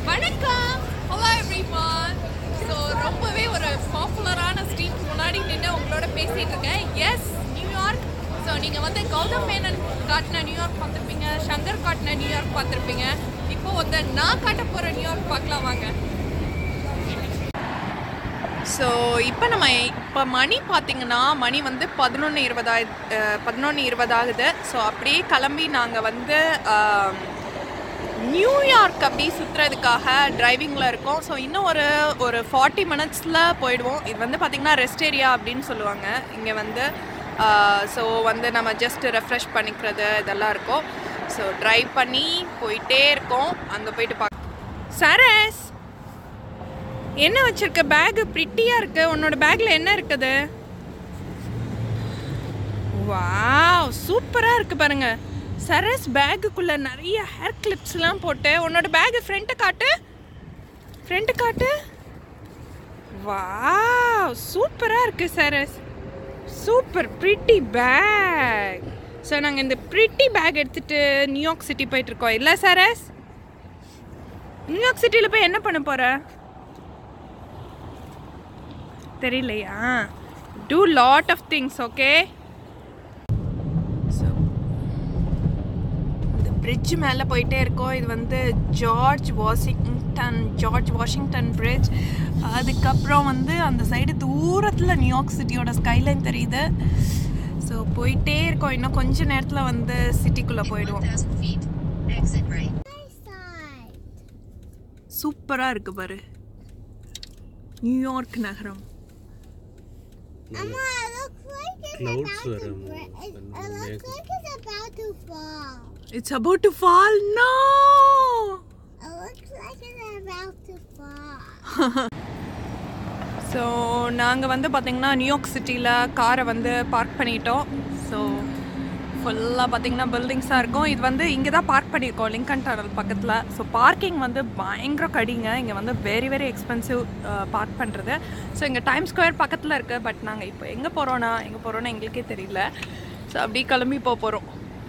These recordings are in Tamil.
வணக்கம் ஹலோ எவ்ரிவான் ஸோ ரொம்பவே ஒரு பாப்புலரான ஸ்ட்ரீட் முன்னாடி நின்று உங்களோட பேசிட்டு இருக்கேன் எஸ் நியூயார்க் ஸோ நீங்கள் வந்து கௌதம் மேனன் காட்டின நியூயார்க் பார்த்துருப்பீங்க சங்கர் காட்டின நியூயார்க் பார்த்துருப்பீங்க இப்போ வந்து நான் காட்ட போகிற நியூயார்க் பார்க்கலாம் வாங்க ஸோ இப்போ நம்ம இப்போ மணி பார்த்தீங்கன்னா மணி வந்து பதினொன்று இருபதாயு பதினொன்று இருபதாகுது ஸோ அப்படியே கிளம்பி நாங்கள் வந்து ஆம், நியூயார்க் அப்படி சுற்றுறதுக்காக டிரைவிங்கில் இருக்கோம் ஸோ இன்னும் ஒரு ஒரு ஃபார்ட்டி மினிட்ஸில் போயிடுவோம் இது வந்து பார்த்திங்கன்னா ரெஸ்ட் ஏரியா அப்படின்னு சொல்லுவாங்க இங்கே வந்து ஸோ வந்து நம்ம ஜஸ்ட் ரெஃப்ரெஷ் பண்ணிக்கிறது இதெல்லாம் இருக்கும் ஸோ ட்ரைவ் பண்ணி போயிட்டே இருக்கோம் அங்கே போயிட்டு பார்க்க சரஸ் என்ன வச்சிருக்க பேக் ப்ரிட்டியா இருக்கு உன்னோட பேக்ல என்ன இருக்குது வாவ் சூப்பரா இருக்கு பாருங்க சரஸ் பேக்குக்குள்ள நிறைய ஹேர் கிளிப்ஸ்லாம் போட்டு உன்னோட பேக் ஃப்ரண்ட் காட்டு ஃப்ரண்ட் காட்டு வாவ் சூப்பரா இருக்கு சரஸ் சூப்பர் ப்ரிட்டி பேக் ஸோ நாங்கள் இந்த ப்ரிட்டி பேக் எடுத்துட்டு நியூயார்க் சிட்டி போயிட்டு இருக்கோம் இல்லை சரஸ் நியூயார்க் சிட்டியில் போய் என்ன பண்ண போற தெரியலையா too lot of things okay இந்த பிரிட்ஜ் மேலே போயிட்டே இருக்கோம் இது வந்து George Washington George Washington bridge அதுக்கப்புறம் வந்து அந்த சைடு தூரத்தில் நியூயார்க் சிட்டியோட ஸ்கைலைன் தெரியுது ஸோ போயிட்டே இருக்கோம் இன்னும் கொஞ்ச நேரத்தில் வந்து சிட்டிக்குள்ளே போயிடுவோம் 1,000 feet. Exit right. சூப்பராக இருக்கு பாரு நியூயார்க் நகரம் Mama, it looks like it's Clouds about were to removed break. It, when it they looks like it's about to fall. It's about to fall no It looks like it's about to fall. So நாங்கள் வந்து பார்த்திங்கன்னா நியூயார்க் சிட்டியில் காரை வந்து பார்க் பண்ணிட்டோம் ஸோ ஃபுல்லாக பார்த்தீங்கன்னா பில்டிங்ஸாக இருக்கும் இது வந்து இங்கே தான் பார்க் பண்ணியிருக்கோம் லிங்கன் டனல் பக்கத்தில் ஸோ பார்க்கிங் வந்து பயங்கர கடிங்க இங்கே வந்து வெரி வெரி எக்ஸ்பென்சிவ் பார்க் பண்ணுறது ஸோ இங்கே டைம் ஸ்கொயர் பக்கத்தில் இருக்குது பட் நாங்கள் இப்போ எங்கே போகிறோன்னா எங்கே போகிறோன்னு எங்களுக்கே தெரியல ஸோ அப்படியே கிளம்பி போக போகிறோம்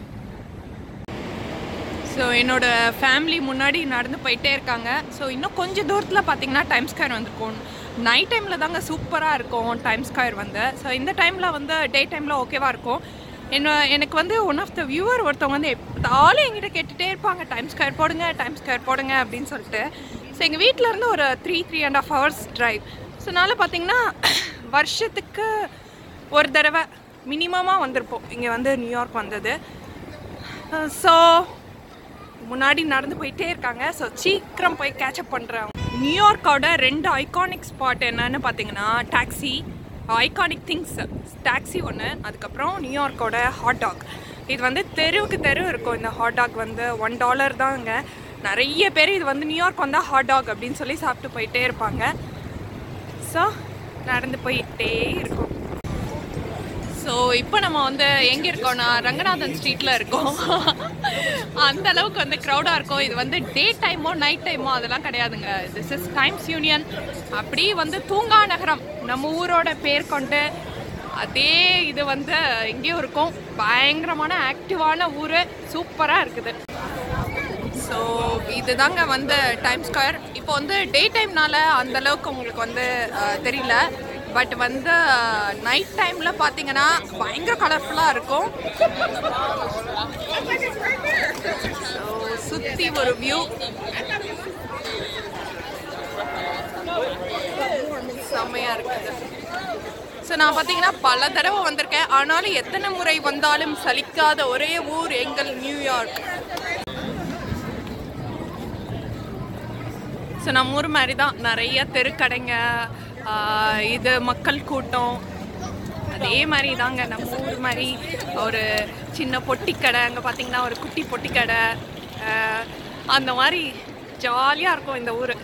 ஸோ என்னோட ஃபேமிலி முன்னாடி நடந்து போயிட்டே இருக்காங்க ஸோ இன்னும் கொஞ்சம் தூரத்தில் பார்த்தீங்கன்னா டைம் ஸ்கொயர் வந்திருக்கும் நைட் டைமில் தாங்க சூப்பராக இருக்கும் டைம் ஸ்கொயர் வந்து ஸோ இந்த டைமில் வந்து டே டைமில் ஓகேவாக இருக்கும் என்ன எனக்கு வந்து ஒன் ஆஃப் த வியூவர் ஒருத்தவங்க வந்து எப்போதாலும் என்கிட்ட கேட்டுகிட்டே இருப்பாங்க டைம் ஸ்கொயர் போடுங்க டைம் ஸ்கொயர் போடுங்க அப்படின்னு சொல்லிட்டு ஸோ எங்கள் வீட்டில் இருந்து ஒரு three three and half hours drive so அதனால் பார்த்தீங்கன்னா வருஷத்துக்கு ஒரு தடவை மினிமமாக வந்திருப்போம் இங்கே வந்து நியூயார்க் வந்தது ஸோ முன்னாடி நடந்து போயிட்டே இருக்காங்க ஸோ சீக்கிரம் போய் கேட்சப் பண்ணுறேன் நியூயார்க்கோட ரெண்டு ஐகானிக் ஸ்பாட் என்னன்னு பார்த்தீங்கன்னா டாக்ஸி ஐகானிக் திங்ஸ் டாக்ஸி ஒன்று அதுக்கப்புறம் நியூயார்க்கோட ஹாட் டாக் இது வந்து தெருவுக்கு தெரு இருக்கும் இந்த ஹாட் டாக் வந்து ஒன் டாலர் தாங்க நிறைய பேர் இது வந்து நியூயார்க் வந்தால் ஹாட் டாக் அப்படின்னு சொல்லி சாப்பிட்டு போயிட்டே இருப்பாங்க ஸோ நடந்து போயிட்டே இருக்கும் ஸோ இப்போ நம்ம வந்து எங்கே இருக்கோம்னா ரங்கநாதன் ஸ்ட்ரீட்டில் இருக்கோம் அந்த அளவுக்கு வந்து க்ரௌடாக இருக்கும் இது வந்து டே டைமோ நைட் டைமோ அதெல்லாம் கிடையாதுங்க திஸ் இஸ் டைம்ஸ் யூனியன் அப்படி வந்து தூங்கா நகரம் நம்ம ஊரோட பேர் கொண்டு அதே இது வந்து எங்கேயும் இருக்கும் பயங்கரமான ஆக்டிவான ஊர் சூப்பராக இருக்குது ஸோ இதுதாங்க வந்து டைம் ஸ்கொயர் இப்போ வந்து டே டைம்னால அந்த அளவுக்கு உங்களுக்கு வந்து அஹ், தெரியல பட் வந்து நைட் டைமில் பார்த்தீங்கன்னா பயங்கர கலர்ஃபுல்லாக இருக்கும் சுற்றி ஒரு வியூ செம்மையாக இருக்குது ஸோ நான் பார்த்தீங்கன்னா பல தடவை வந்திருக்கேன் ஆனாலும் எத்தனை முறை வந்தாலும் சலிக்காத ஒரே ஊர் எங்கள் நியூயார்க் ஸோ நம்ம ஊர் மாதிரி தான் நிறைய தெருக்கடைங்க ஆஹ் இது மக்கள் கூட்டம் அதே மாதிரி தாங்க நம்ம ஊர் மாதிரி ஒரு சின்ன பொட்டிக்கடை அங்கே பார்த்தீங்கன்னா ஒரு குட்டி பொட்டிக்கடை ஆஹ் அந்த மாதிரி ஜாலியாக இருக்கும் இந்த ஊர்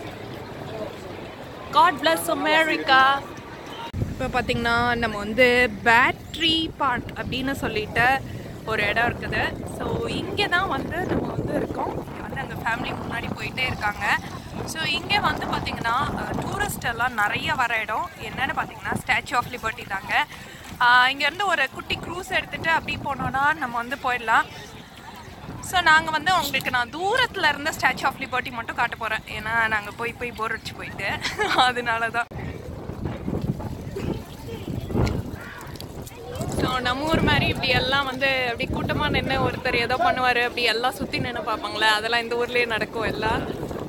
காட் பிளஸ் அமெரிக்கா இப்போ பார்த்தீங்கன்னா நம்ம வந்து பேட்ரி பார்க் அப்படின்னு சொல்லிட்டு ஒரு இடம் இருக்குது ஸோ இங்கே தான் வந்து நம்ம வந்து இருக்கோம் இங்கே வந்து எங்கள் ஃபேமிலி முன்னாடி போயிட்டே இருக்காங்க ஸோ இங்கே வந்து பார்த்தீங்கன்னா டூரிஸ்ட் எல்லாம் நிறைய வர இடம் என்னன்னு பார்த்தீங்கன்னா ஸ்டாச்சு ஆஃப் லிபர்ட்டி தாங்க ஆஹ் இங்கேருந்து ஒரு குட்டி க்ரூஸ் எடுத்துகிட்டு அப்படி போனோன்னா நம்ம வந்து போயிடலாம் ஸோ நாங்கள் வந்து உங்களுக்கு நான் தூரத்தில் இருந்த ஸ்டாச்சு ஆஃப் லிபர்ட்டி மட்டும் காட்ட போகிறேன் ஏன்னா நாங்கள் போய் போய் போர் அடிச்சு போயிட்டு அதனால தான் ஸோ நம்ம ஊர் மாதிரி இப்படி எல்லாம் வந்து அப்படி கூட்டமாக நின்று ஒருத்தர் ஏதோ பண்ணுவார் அப்படி எல்லாம் சுற்றி நின்று பார்ப்பாங்களே அதெல்லாம் இந்த ஊர்லேயே நடக்கும் எல்லாம்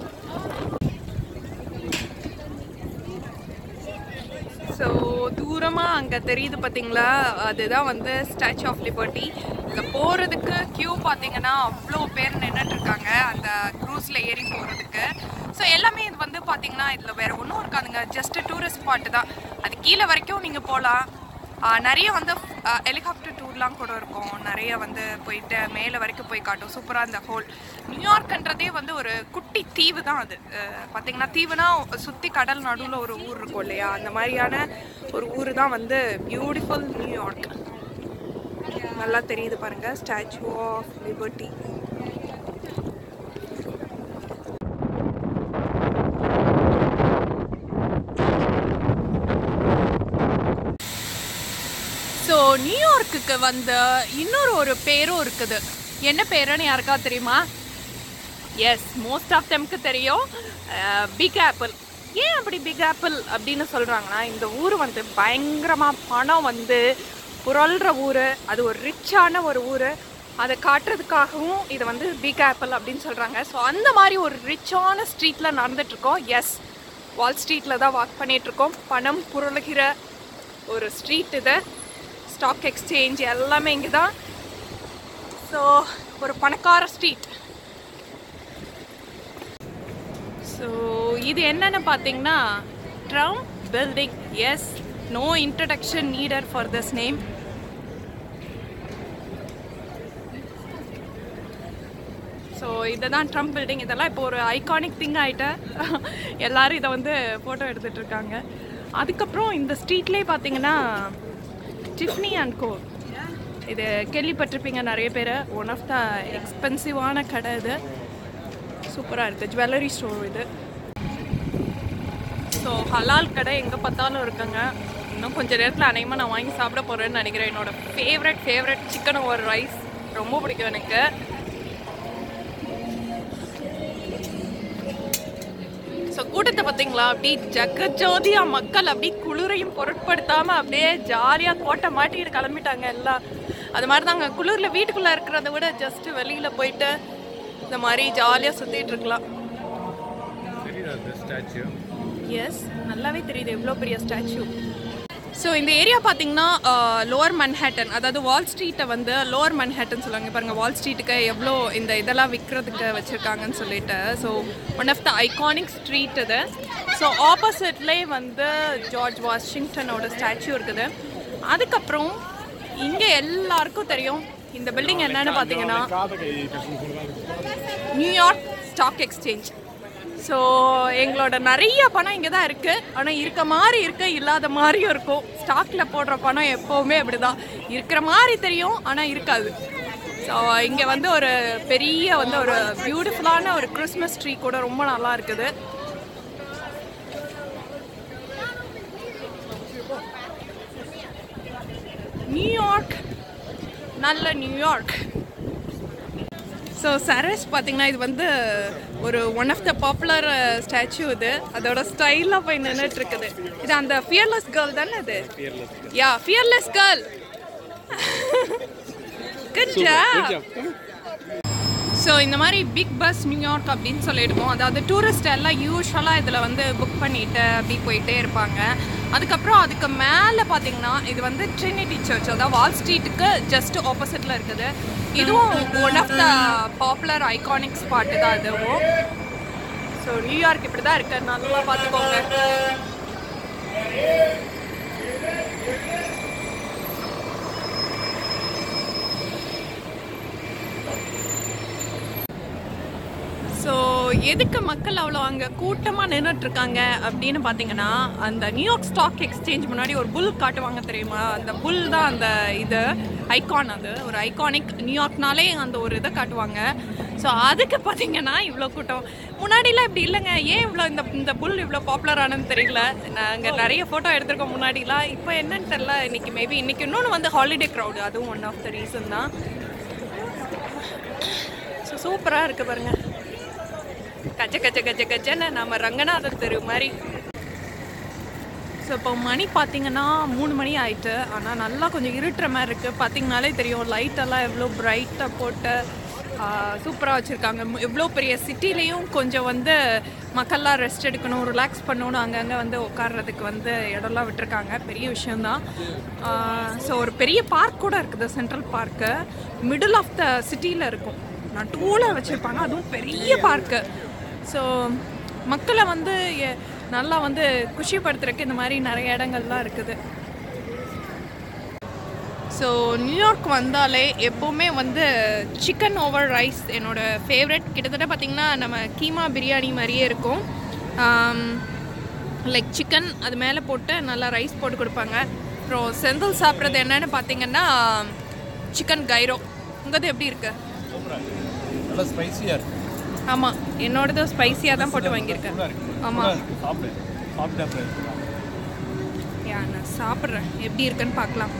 ஸோ தூரமாக அங்கே தெரியுது பார்த்தீங்களா அதுதான் வந்து ஸ்டாச்சு ஆஃப் லிபர்ட்டி இங்கே போகிறதுக்கு க்யூ பார்த்தீங்கன்னா அவ்வளோ பேர் நின்றுட்டு இருக்காங்க அந்த க்ரூஸில் ஏறி போகிறதுக்கு ஸோ எல்லாமே இது வந்து பார்த்தீங்கன்னா இதில் வேறு ஒன்றும் இருக்காதுங்க ஜஸ்ட் டூரிஸ்ட் ஸ்பாட்டு தான் அது கீழே வரைக்கும் நீங்கள் போகலாம் நிறைய வந்து ஹெலிகாப்டர் டூர்லாம் கூட இருக்கும் நிறைய வந்து போயிட்டு மேலே வரைக்கும் போய் காட்டும் சூப்பராக இந்த ஹோல் நியூயார்க்ன்றதே வந்து ஒரு குட்டி தீவு தான் அது அஹ் பார்த்தீங்கன்னா தீவுனா சுற்றி கடல் நடுவில் ஒரு ஊர் இருக்கும் இல்லையா அந்த மாதிரியான ஒரு ஊர் தான் வந்து பியூட்டிஃபுல் நியூயார்க் நல்லா தெரியுது பாருங்க ஸ்டாச்சு ஆஃப் லிபர்ட்டி ஸோ நியூயார்க்குக்கு வந்த இன்னொரு ஒரு பேரும் இருக்குது என்ன பேருன்னு யாருக்கா தெரியுமா எஸ் மோஸ்ட் ஆஃப் தெம்க்கு தெரியும் பிக் ஆப்பிள் ஏன் அப்படி பிக் ஆப்பிள் அப்படின்னு சொல்கிறாங்கன்னா இந்த ஊர் வந்து பயங்கரமாக பணம் வந்து புரள்ற ஊர் அது ஒரு ரிச்சான ஒரு ஊர் அதை காட்டுறதுக்காகவும் இது வந்து பிக் ஆப்பிள் அப்படின்னு சொல்கிறாங்க ஸோ அந்த மாதிரி ஒரு ரிச்சான ஸ்ட்ரீட்டில் நடந்துட்டுருக்கோம் எஸ் வால் ஸ்ட்ரீட்டில் தான் வாக் பண்ணிகிட்ருக்கோம் பணம் புரளுகிற ஒரு ஸ்ட்ரீட் இது ஸ்டாக் எக்ஸ்சேஞ்ச் எல்லாமே இங்கே தான் ஸோ ஒரு பணக்கார ஸ்ட்ரீட் ஸோ இது என்னன்னு பார்த்தீங்கன்னா Trump building yes no introduction needed for this name so இதுதான் ட்ரம்ப் பில்டிங் இதெல்லாம் இப்போ ஒரு ஐகானிக் திங் ஆகிட்ட எல்லாரும் இதை வந்து ஃபோட்டோ எடுத்துட்டு இருக்காங்க அதுக்கப்புறம் இந்த ஸ்ட்ரீட்லேயே பார்த்தீங்கன்னா டிஃப்னி அண்ட் கோ இது கேள்விப்பட்டிருப்பீங்க நிறைய பேர் ஒன் ஆஃப் த எக்ஸ்பென்சிவான கடை இது சூப்பராக இருக்குது ஜுவல்லரி ஸ்டோர் இது ஸோ ஹலால் கடை எங்கே பார்த்தாலும் இருக்குங்க இன்னும் கொஞ்சம் நேரத்தில் அநேகமாக நான் வாங்கி சாப்பிட போகிறேன்னு நினைக்கிறேன் என்னோட ஃபேவரட் ஃபேவரட் சிக்கன் ஒரு ரைஸ் ரொம்ப பிடிக்கும் எனக்கு ஸோ கூட்டத்தை பார்த்தீங்களா அப்படி ஜகஜோதியா மக்கள் அப்படி குளிரையும் பொருட்படுத்தாமல் அப்படியே ஜாலியாக கோட்டை மாட்டிக்கிட்டு கிளம்பிட்டாங்க எல்லாம் அது மாதிரி தாங்க குளிரில் வீட்டுக்குள்ளே இருக்கிறத விட ஜஸ்ட் வெளியில் போயிட்டு இந்த மாதிரி ஜாலியாக சுற்றிட்டு இருக்கலாம் எஸ் நல்லாவே தெரியுது எவ்வளோ பெரிய ஸ்டாச்சு ஸோ இந்த ஏரியா பார்த்தீங்கன்னா லோவர் மன்ஹேட்டன் அதாவது வால் ஸ்ட்ரீட்டை வந்து லோவர் மன்ஹேட்டன் சொல்லுவாங்க பாருங்கள் வால் ஸ்ட்ரீட்டுக்கு எவ்வளோ இந்த இதெல்லாம் விற்கிறதுக்கு வச்சுருக்காங்கன்னு சொல்லிட்டு so one of the iconic street இது ஸோ ஆப்போசிட்லேயே வந்து ஜார்ஜ் வாஷிங்டனோட ஸ்டாச்சு இருக்குது அதுக்கப்புறம் இங்கே எல்லாருக்கும் தெரியும் இந்த பில்டிங் என்னன்னு பார்த்தீங்கன்னா நியூயார்க் ஸ்டாக் எக்ஸ்சேஞ்ச் ஸோ எங்களோட நிறைய பணம் இங்கே தான் இருக்குது ஆனால் இருக்க மாதிரி இருக்கு இல்லாத மாதிரியும் இருக்கும் ஸ்டாக்கில் போடுற பணம் எப்போவுமே அப்படி தான் இருக்கிற மாதிரி தெரியும் ஆனால் இருக்காது ஸோ இங்கே வந்து ஒரு பெரிய வந்து ஒரு பியூட்டிஃபுல்லான ஒரு கிறிஸ்மஸ் ட்ரீ கூட ரொம்ப நல்லா இருக்குது நியூயார்க் நல்ல நியூயார்க் ஸோ சரஸ் பார்த்தீங்கன்னா இது வந்து ஒரு one of the popular statue இது அதோட ஸ்டைலாக போய் நின்றுட்டு இருக்குது இது அந்த ஃபியர்லெஸ் கேர்ள் தானே இது yeah fearless girl good job so இந்த மாதிரி பிக் பஸ் நியூயார்க் அப்படின்னு சொல்லிடுவோம் அதாவது டூரிஸ்ட் எல்லாம் யூஸ்வலாக இதில் வந்து புக் பண்ணிட்டு அப்படி போயிட்டே இருப்பாங்க அதுக்கப்புறம் அதுக்கு மேலே பார்த்தீங்கன்னா இது வந்து ட்ரினிட்டி சர்ச் அதாவது வால் ஸ்ட்ரீட்டுக்கு ஜஸ்ட் ஆப்போசிட்டில் இருக்குது இதுவும் one of the popular iconic spot தான் இதுவும் ஸோ நியூயார்க் இப்படி தான் இருக்கு நல்லா பார்த்துக்கோங்க ஸோ எதுக்கு மக்கள் அவ்வளோ அங்கே கூட்டமாக நின்றுட்டு இருக்காங்க அப்படின்னு பார்த்தீங்கன்னா அந்த நியூயார்க் ஸ்டாக் எக்ஸ்சேஞ்ச் முன்னாடி ஒரு புல் காட்டுவாங்க தெரியுமா அந்த புல் தான் அந்த இது ஐகான் அது ஒரு ஐகானிக் நியூயார்க்னாலே அந்த ஒரு இதை காட்டுவாங்க ஸோ அதுக்கு பார்த்தீங்கன்னா இவ்வளோ கூட்டம் முன்னாடிலாம் இப்படி இல்லைங்க ஏன் இவ்வளோ இந்த இந்த புல் இவ்வளோ பாப்புலரானு தெரியல நாங்கள் நிறைய ஃபோட்டோ எடுத்திருக்கோம் முன்னாடிலாம் இப்போ என்னன்னு தெரில இன்னைக்கு மேபி இன்னைக்கு இன்னொன்று வந்து ஹாலிடே க்ரௌடு அதுவும் ஒன் ஆஃப் த ரீசன் தான் சூப்பராக இருக்குது பாருங்க கச்ச கச்ச கச்ச கச்சன்னு நம்ம ரங்கநாதர் தெரு மாதிரி ஸோ இப்போ மணி பார்த்தீங்கன்னா மூணு மணி ஆயிட்டு ஆனால் நல்லா கொஞ்சம் இருட்டுற மாதிரி இருக்குது பார்த்தீங்கனாலே தெரியும் லைட்டெல்லாம் எவ்வளோ பிரைட்டாக போட்டு சூப்பராக வச்சுருக்காங்க எவ்வளோ பெரிய சிட்டிலையும் கொஞ்சம் வந்து மக்கள்லாம் ரெஸ்ட் எடுக்கணும் ரிலாக்ஸ் பண்ணணும் அங்கங்கே வந்து உட்கார்றதுக்கு வந்து இடம்லாம் விட்டுருக்காங்க பெரிய விஷயந்தான் ஸோ ஒரு பெரிய பார்க் கூட இருக்குது central park middle of the சிட்டியில் இருக்கும் நடுவில் வச்சுருப்பாங்க அதுவும் பெரிய பார்க்கு ஸோ மக்களை வந்து எ- நல்லா வந்து குஷிப்படுத்துறதுக்கு இந்த மாதிரி நிறைய இடங்கள்லாம் இருக்குது ஸோ நியூயார்க் வந்தாலே எப்போவுமே வந்து சிக்கன் ஓவர் ரைஸ் என்னோட ஃபேவரட் கிட்டத்தட்ட பார்த்திங்கன்னா நம்ம கீமா பிரியாணி மாதிரியே இருக்கும் லைக் சிக்கன் அது மேலே போட்டு நல்லா ரைஸ் போட்டு கொடுப்பாங்க அப்புறம் செந்தில் சாப்பிட்றது என்னன்னு பார்த்தீங்கன்னா சிக்கன் கைரோ உங்கது எப்படி இருக்கு நல்லா ஸ்பைசியாக இருக்கு ஆமாம் என்னோடது ஸ்பைசியாக தான் போட்டு வாங்கியிருக்கேன் ஆமாம் சாப்பிடு சாப்பிட்டு அப்புறம் யா நான் சாப்பிட்றேன் எப்படி இருக்குன்னு பார்க்கலாம்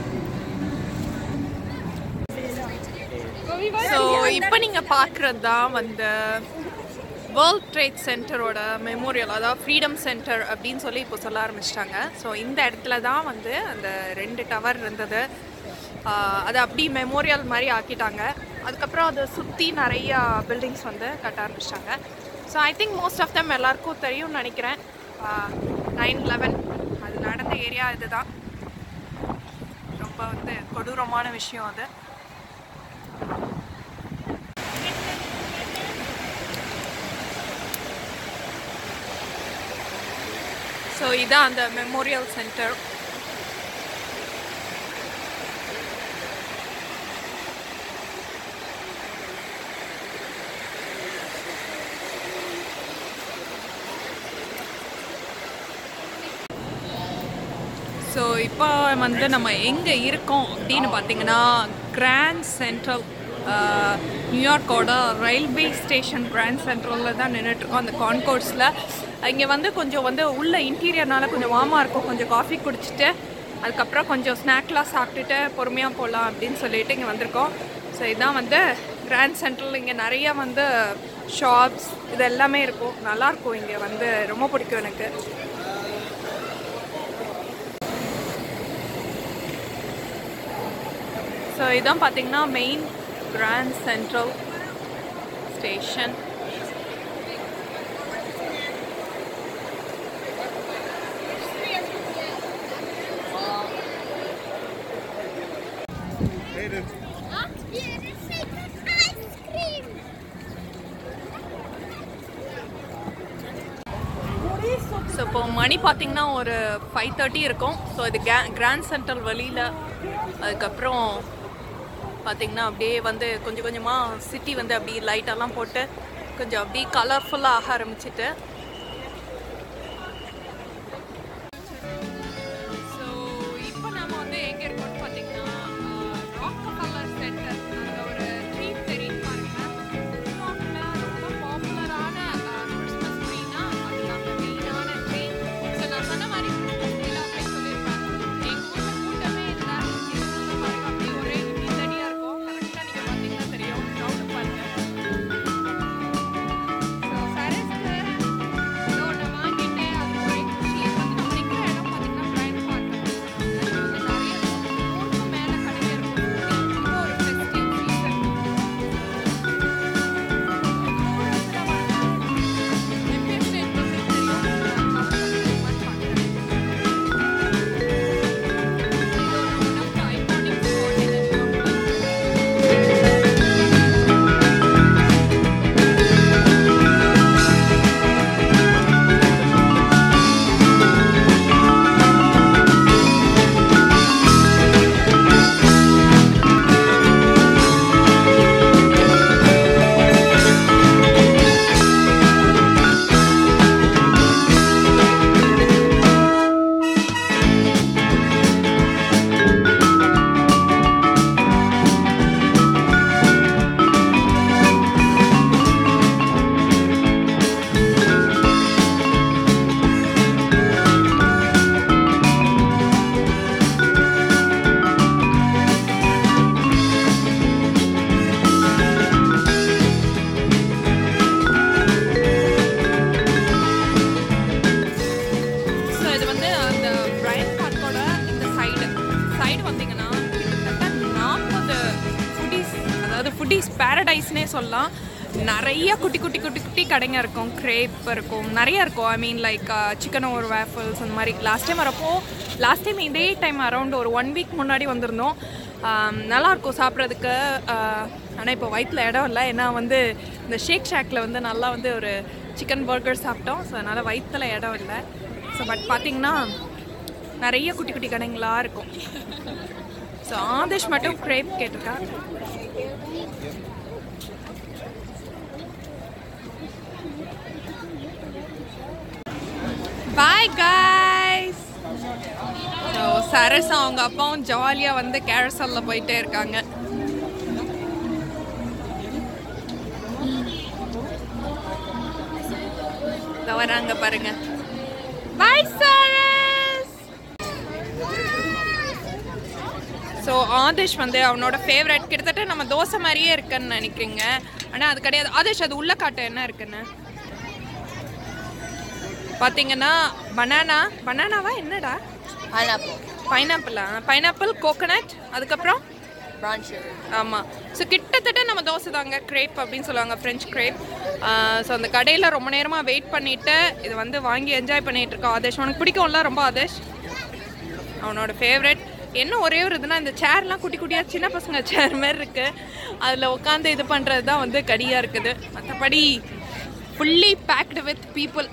ஸோ இப்போ நீங்கள் பார்க்குறது தான் வந்து வேர்ல்ட் ட்ரேட் சென்டரோட மெமோரியல் அதாவது ஃப்ரீடம் சென்டர் அப்படின்னு சொல்லி இப்போ சொல்ல ஆரம்பிச்சிட்டாங்க ஸோ இந்த இடத்துல தான் வந்து அந்த ரெண்டு டவர் இருந்தது ஆஹ் அது அப்படி மெமோரியல் மாதிரி ஆக்கிட்டாங்க அதுக்கப்புறம் அதை சுற்றி நிறையா பில்டிங்ஸ் வந்து கட்ட ஆரம்பிச்சிட்டாங்க so I think most of them எல்லாருக்கும் தெரியும்னு நினைக்கிறேன் நைன் லெவன் அது நடந்த ஏரியா இதுதான் ரொம்ப வந்து கொடூரமான விஷயம் அது ஸோ இதான் அந்த மெமோரியல் சென்டர் ஸோ இப்போ வந்து நம்ம எங்கே இருக்கோம் அப்படின்னு பார்த்தீங்கன்னா கிராண்ட் சென்ட்ரல் நியூயார்க்கோட ரயில்வே ஸ்டேஷன் கிராண்ட் சென்ட்ரலில் தான் நின்றுட்டுருக்கோம் அந்த கான்கோர்ஸில் இங்கே வந்து கொஞ்சம் வந்து உள்ள இன்டீரியர்னால கொஞ்சம் வார்மாக இருக்கும் கொஞ்சம் காஃபி குடிச்சிட்டு அதுக்கப்புறம் கொஞ்சம் ஸ்நாக்லாம் சாப்பிட்டுட்டு பொறுமையாக போகலாம் அப்படின்னு சொல்லிட்டு இங்கே வந்திருக்கோம் ஸோ இதான் வந்து கிராண்ட் சென்ட்ரல் இங்கே நிறைய வந்து ஷாப்ஸ் இது எல்லாமே இருக்கும் நல்லாயிருக்கும் இங்கே வந்து ரொம்ப பிடிக்கும் எனக்கு ஸோ இதான் பார்த்தீங்கன்னா main grand central station Yeah, this is ice cream. So இப்போ மணி பார்த்தீங்கன்னா ஒரு ஃபைவ் தேர்ட்டி இருக்கும் ஸோ இது கே கிராண்ட் சென்ட்ரல் வழியில் அதுக்கப்புறம் பார்த்தீங்கன்னா அப்படியே வந்து கொஞ்சம் கொஞ்சமாக சிட்டி வந்து அப்படியே லைட்டெல்லாம் போட்டு கொஞ்சம் அப்படியே கலர்ஃபுல்லாக ஆக ஆரம்பிச்சிட்டு ஸோ இப்போ நாம வந்து எங்கே இருக்கோம்னு பார்த்தீங்கன்னா ராக் கலர் சென்டர் அங்கே ஒரு ட்ரீ தெரியும் பாருங்க நியூயார்க்கில் ரொம்ப பாப்புலரான கிறிஸ்மஸ் ட்ரீனா அதுதான் மெயினான ட்ரீ ஸோ நான் சொன்ன மாதிரி கிறிஸ்மஸ் அப்படியே சொல்லியிருப்பேன் எங்கள் ஊரில் கூட்டமே இல்லை எங்கள் ஊரில் பாருங்க அப்படியே ஒரே தனியாக இருக்கும் கரெக்டாக நீங்கள் பார்த்தீங்கன்னா தெரியும் க்ரௌடு பாருங்க ஸோ சரஸ்க்கு சொல்லலாம் நிறைய குட்டி குட்டி குட்டி குட்டி கடைங்க இருக்கும் கிரேப் இருக்கும் நிறைய இருக்கும் I mean like chicken over waffles அந்த மாதிரி லாஸ்ட் டைம் வரப்போ லாஸ்ட் டைம் இதே டைம் அரௌண்ட் ஒரு ஒன் வீக் முன்னாடி வந்திருந்தோம் ஆம், நல்லா இருக்கும் சாப்பிட்றதுக்கு ஆனால் இப்போ வயிற்றில் இடம் இல்லை ஏன்னா வந்து இந்த ஷேக் ஷேக்கில் வந்து நல்லா வந்து ஒரு சிக்கன் பர்கர் சாப்பிட்டோம் ஸோ அதனால் வயிற்றில் இடம் இல்லை ஸோ பட் பார்த்தீங்கன்னா நிறைய குட்டி குட்டி கடைங்களா இருக்கும் ஸோ ஆதேஷ் மட்டும் கிரேப் கேட்டிருக்கா பாய் guys ஸோ சரஸ் அவங்க அப்பாவும் ஜாலியாக வந்து கேரசலில் போயிட்டே இருக்காங்க இதோ வராங்க பாருங்க பாய் சரஸ் ஸோ ஆதேஷ் வந்து அவனோட ஃபேவரட் கிட்டத்தட்ட நம்ம தோசை மாதிரியே இருக்குன்னு நினைக்கிறீங்க ஆனால் அது கிடையாது ஆதேஷ் அது உள்ள காட்ட என்ன இருக்குன்னு பார்த்தீங்கன்னா பனானா பனானாவா என்னடா Pineapple. பைனாப்பிளா பைனாப்பிள் கோகனட் அதுக்கப்புறம் Brown sugar. ஆமாம் ஸோ கிட்டத்தட்ட நம்ம தோசை தாங்க கிரேப் அப்படின்னு சொல்லுவாங்க ஃப்ரெஞ்ச் கிரேப் ஸோ அந்த கடையில் ரொம்ப நேரமாக வெயிட் பண்ணிவிட்டு இது வந்து வாங்கி என்ஜாய் பண்ணிட்டு இருக்கோம் ஆதேஷ் உனக்கு பிடிக்கும்ல ரொம்ப ஆதேஷ் அவனோட ஃபேவரட் என்ன ஒரே ஒரு இதுனா இந்த சேர்லாம் குட்டி குட்டியாக சின்ன பசங்க சேர் மாதிரி இருக்குது அதில் உட்காந்து இது பண்ணுறது தான் வந்து கடியாக இருக்குது மற்றபடி fully packed with people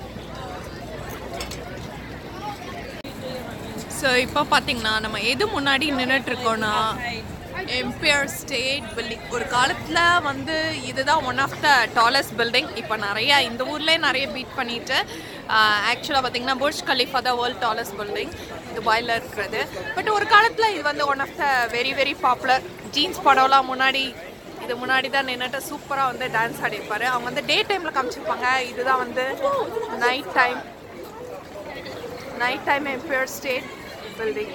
so இப்போ பார்த்தீங்கன்னா நம்ம எது முன்னாடி நின்றுட்டு இருக்கோம்னா எம்பையர் ஸ்டேட் பில்டிங் ஒரு காலத்தில் வந்து இதுதான் one of the tallest building இப்போ நிறைய இந்த ஊர்லேயே நிறைய பீட் பண்ணிட்டு ஆக்சுவலாக பார்த்தீங்கன்னா புர்ஜ் கலிஃபா தான் வேர்ல்ட் டாலஸ்ட் பில்டிங் துபாயில் இருக்கிறது பட் ஒரு காலத்தில் இது வந்து one of the very very popular Jeans படம்லாம் முன்னாடி இது முன்னாடி தான் நின்றுட்டு சூப்பராக வந்து டான்ஸ் ஆடிப்பார் அவங்க வந்து டே டைமில் காமிச்சிருப்பாங்க இதுதான் வந்து night time night time Empire State Building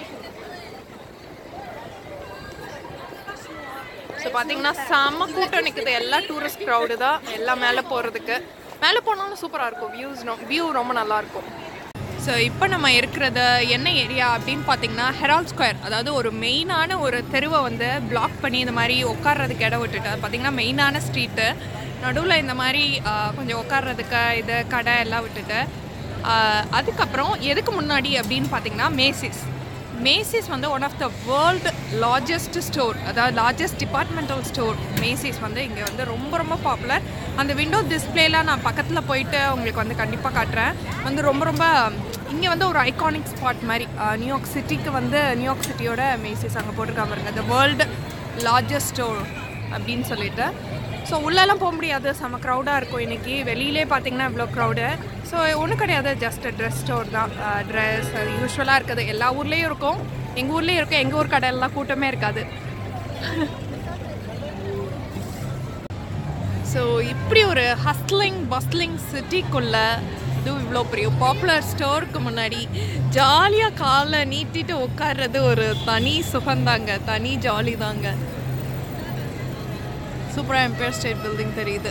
so பார்த்தீங்கன்னா செம்ம கூட்டம் நிற்குது எல்லா டூரிஸ்ட் க்ரௌடு தான் எல்லாம் மேலே போகிறதுக்கு மேலே போனாலும் சூப்பராக இருக்கும் வியூஸ் வியூ ரொம்ப நல்லா இருக்கும் ஸோ இப்போ நம்ம இருக்கிறது என்ன ஏரியா அப்படின்னு பார்த்தீங்கன்னா ஹெரால்ட் ஸ்கொயர் அதாவது ஒரு மெயினான ஒரு தெருவை வந்து பிளாக் பண்ணி இந்த மாதிரி உட்கார்றதுக்கு இடம் விட்டுட்டு பார்த்தீங்கன்னா மெயினான ஸ்ட்ரீட்டு நடுவில் இந்த மாதிரி ஆஹ், கொஞ்சம் உட்கார்றதுக்கு இது கடை எல்லாம் விட்டுட்டு ஆஹ், அதுக்கப்புறம் எதுக்கு முன்னாடி அப்படின்னு பார்த்தீங்கன்னா மேசிஸ் மேசிஸ் வந்து one of the world largest store அதாவது லார்ஜஸ்ட் டிபார்ட்மெண்டல் ஸ்டோர் மேசிஸ் வந்து இங்கே வந்து ரொம்ப ரொம்ப பாப்புலர் அந்த விண்டோ டிஸ்பிளேலாம் நான் பக்கத்தில் போயிட்டு உங்களுக்கு வந்து கண்டிப்பாக காட்டுறேன் வந்து ரொம்ப ரொம்ப இங்கே வந்து ஒரு ஐகானிக் ஸ்பாட் மாதிரி அஹ், நியூயார்க் சிட்டிக்கு வந்து நியூயார்க் சிட்டியோட மேசிஸ் அங்கே போட்டிருக்காங்க பாருங்க த வேர்ல்டு லார்ஜஸ்ட் ஸ்டோர் அப்படின்னு சொல்லிட்டு ஸோ உள்ளெல்லாம் போக முடியாது செம க்ரௌடாக இருக்கும் இன்றைக்கி வெளியிலே பார்த்தீங்கன்னா இவ்வளோ க்ரௌடு ஸோ ஒன்றும் கிடையாது ஜஸ்ட் ட்ரெஸ் ஸ்டோர் தான் ட்ரெஸ் அது யூஸ்வலாக இருக்குது எல்லா ஊர்லேயும் இருக்கும் எங்கள் ஊர்லேயும் இருக்கும் எங்கள் ஊர் கடையெல்லாம் கூட்டமே இருக்காது ஸோ இப்படி ஒரு ஹஸ்லிங் பஸ்லிங் சிட்டிக்குள்ளே இது இவ்வளோ பெரிய பாப்புலர் ஸ்டோருக்கு முன்னாடி ஜாலியாக காலை நீட்டிட்டு உட்கார்றது ஒரு தனி சுகந்தாங்க தனி ஜாலி தாங்க சூப்பராக எம்பையர் ஸ்டேட் பில்டிங் தெரியுது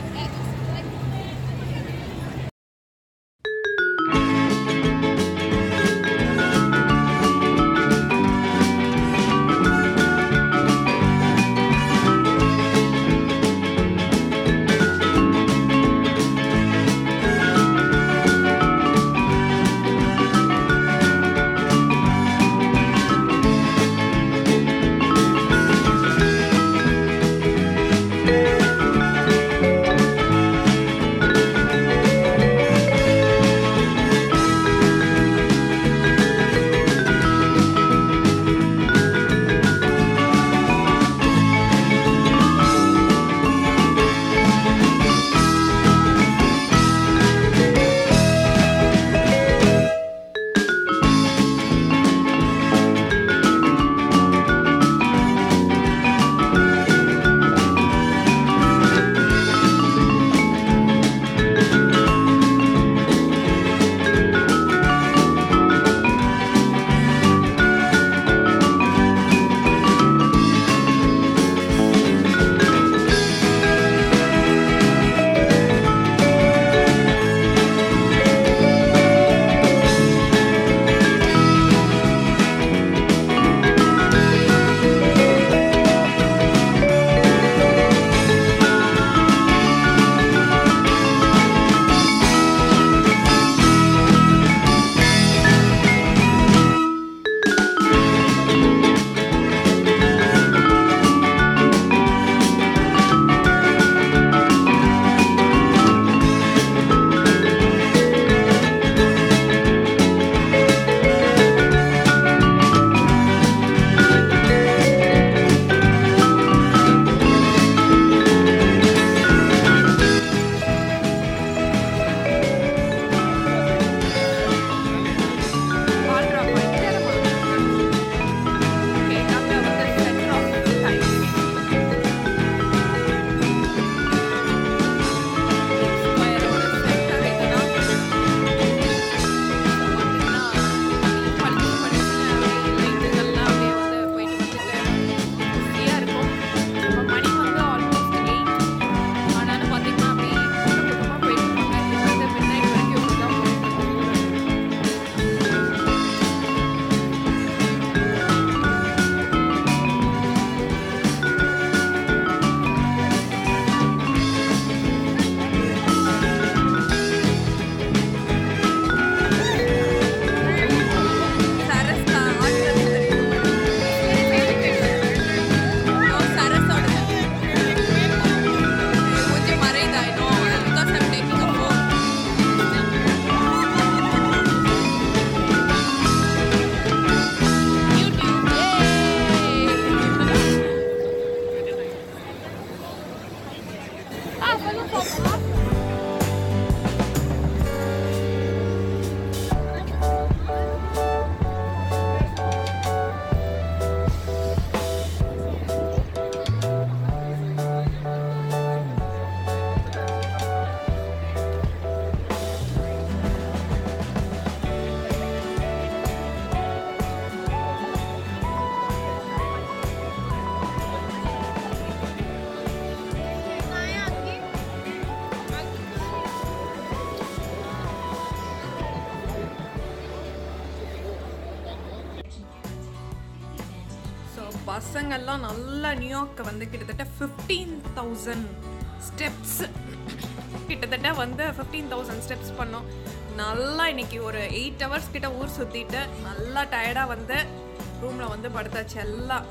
பசங்கள்லாம் நல்லா நியூயார்க்கை வந்து கிட்டத்தட்ட ஃபிஃப்டீன் தௌசண்ட் ஸ்டெப்ஸ் கிட்டத்தட்ட வந்து ஃபிஃப்டீன் தௌசண்ட் ஸ்டெப்ஸ் பண்ணோம் நல்லா இன்னைக்கு ஒரு எயிட் ஹவர்ஸ் கிட்ட ஊர் சுற்றிட்டு நல்லா டயர்டாக வந்து ரூமில் வந்து படுத்தாச்சு எல்லாம்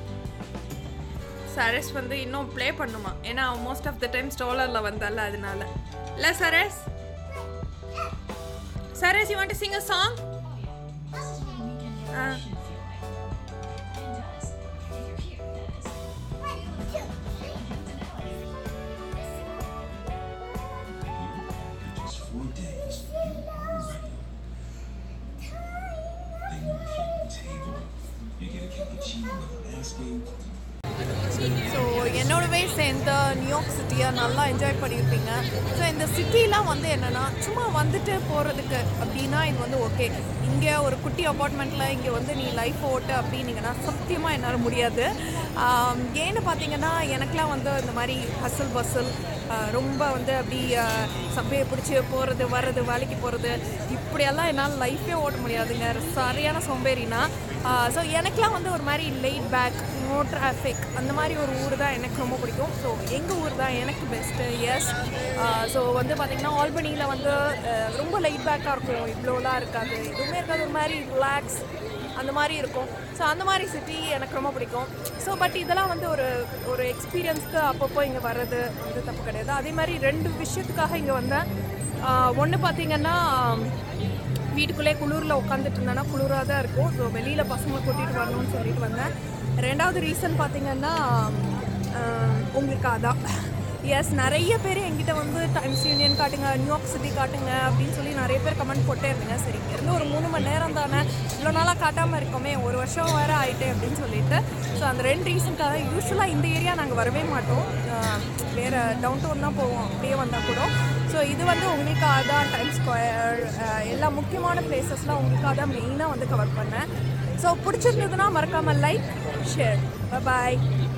சரஸ் வந்து இன்னும் ப்ளே பண்ணுமா ஏன்னா மோஸ்ட் ஆஃப் த டைம் ஸ்டோலரில் வந்தால அதனால இல்லை Saras Saras you want to sing a song ah just four days, you are ready. They move from the table. You get a cappuccino without asking. So என்னோடவே சேர்ந்து நியூயார்க் சிட்டியை நல்லா என்ஜாய் பண்ணியிருப்பீங்க ஸோ இந்த சிட்டிலாம் வந்து என்னென்னா சும்மா வந்துட்டு போகிறதுக்கு அப்படின்னா இது வந்து ஓகே இங்கே ஒரு குட்டி அப்பார்ட்மெண்ட்டில் இங்கே வந்து நீ லைஃப் ஓட்டு அப்படின்னீங்கன்னா சத்தியமாக என்னால் முடியாது ஆம், ஏன்னு பார்த்தீங்கன்னா எனக்கெலாம் வந்து இந்த மாதிரி ஹசல் பஸ்ஸல் ரொம்ப வந்து அப்படி சப்பையை பிடிச்சி போகிறது வர்றது வேலைக்கு போகிறது இப்படியெல்லாம் என்னால் லைஃபே ஓட்ட முடியாதுங்க சரியான சோம்பேறினா ஸோ எனக்கெலாம் வந்து ஒரு மாதிரி லைட் பேக் நோ டிராஃபிக் அந்த மாதிரி ஒரு ஊர் தான் எனக்கு ரொம்ப பிடிக்கும் ஸோ எங்கள் ஊர் தான் எனக்கு பெஸ்ட்டு எஸ் ஸோ வந்து பார்த்திங்கன்னா ஆல்பனியில் வந்து அஹ், ரொம்ப லைட் பேக்காக இருக்கும் இவ்வளோலாம் இருக்காது எதுவுமே இருக்காது ஒரு மாதிரி ரிலாக்ஸ் அந்த மாதிரி இருக்கும் ஸோ அந்த மாதிரி சிட்டி எனக்கு ரொம்ப பிடிக்கும் ஸோ பட் இதெல்லாம் வந்து ஒரு ஒரு எக்ஸ்பீரியன்ஸ்க்கு அப்பப்போ இங்கே வர்றது வந்து தப்பு கிடையாது அதே மாதிரி ரெண்டு விஷயத்துக்காக இங்கே வந்தேன் ஒன்று பார்த்தீங்கன்னா வீட்டுக்குள்ளே குளிரில் உட்காந்துட்டு இருந்தேன்னா குளிராக தான் இருக்கும் ஸோ வெளியில் பசங்களை கூட்டிகிட்டு வரணும்னு சொல்லிட்டு வந்தேன் ரெண்டாவது ரீசன் பார்த்தீங்கன்னா ஆஹ், உங்களுக்கு அதான் எஸ் நிறைய பேர் என்கிட்ட வந்து டைம்ஸ் யூனியன் காட்டுங்க நியூயார்க் சிட்டி காட்டுங்க அப்படின்னு சொல்லி நிறைய பேர் கமெண்ட் போட்டே இருந்தீங்க சரி இங்கேருந்து ஒரு மூணு மணி நேரம் தானே இவ்வளோ நாளாக காட்டாமல் இருக்கோமே ஒரு வருஷம் வேறு ஆயிட்டே அப்படின்னு சொல்லிட்டு ஸோ அந்த ரெண்டு ரீசனுக்காக யூஸ்வலாக இந்த ஏரியா நாங்கள் வரவே மாட்டோம் ஆஹ், வேறு டவுன் டவுன் தான் போவோம் அப்படியே வந்தால் கூட ஸோ இது வந்து உங்களுக்காக தான் டைம் ஸ்கொயர் எல்லா முக்கியமான பிளேசஸ்லாம் உங்களுக்காக தான் மெயினாக வந்து கவர் பண்ணேன் ஸோ பிடிச்சிருந்ததுன்னா மறக்காமல் லைக் ஷேர் பாய்